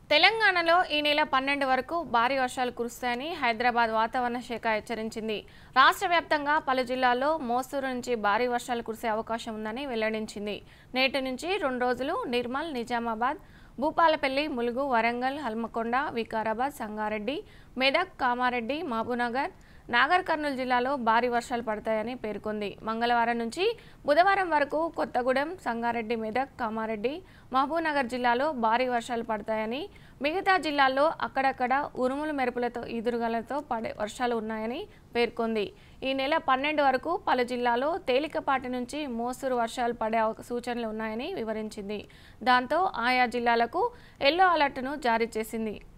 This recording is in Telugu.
తెలంగాణలో ఈ నెల పన్నెండు వరకు భారీ వర్షాలు కురుస్తాయని హైదరాబాద్ వాతావరణ శాఖ హెచ్చరించింది రాష్ట్ర వ్యాప్తంగా పలు జిల్లాల్లో మోస్తరు నుంచి భారీ వర్షాలు కురిసే అవకాశం ఉందని వెల్లడించింది నేటి నుంచి రెండు రోజులు నిర్మల్ నిజామాబాద్ భూపాలపల్లి ములుగు వరంగల్ హల్మకొండ వికారాబాద్ సంగారెడ్డి మెదక్ కామారెడ్డి మహబూబ్నగర్ నాగర్ కర్నూలు జిల్లాలో భారీ వర్షాలు పడతాయని పేర్కొంది మంగళవారం నుంచి బుధవారం వరకు కొత్తగూడెం సంగారెడ్డి మెదక్ కామారెడ్డి మహబూబ్నగర్ జిల్లాలో భారీ వర్షాలు పడతాయని మిగతా జిల్లాల్లో అక్కడక్కడ ఉరుములు మెరుపులతో ఈదురుగాలతో పడే వర్షాలు ఉన్నాయని పేర్కొంది ఈ నెల పన్నెండు వరకు పలు జిల్లాలో తేలికపాటి నుంచి మోస్తరు వర్షాలు పడే అవ- సూచనలు ఉన్నాయని వివరించింది దాంతో ఆయా జిల్లాలకు ఎల్లో అలర్ట్ను జారీ చేసింది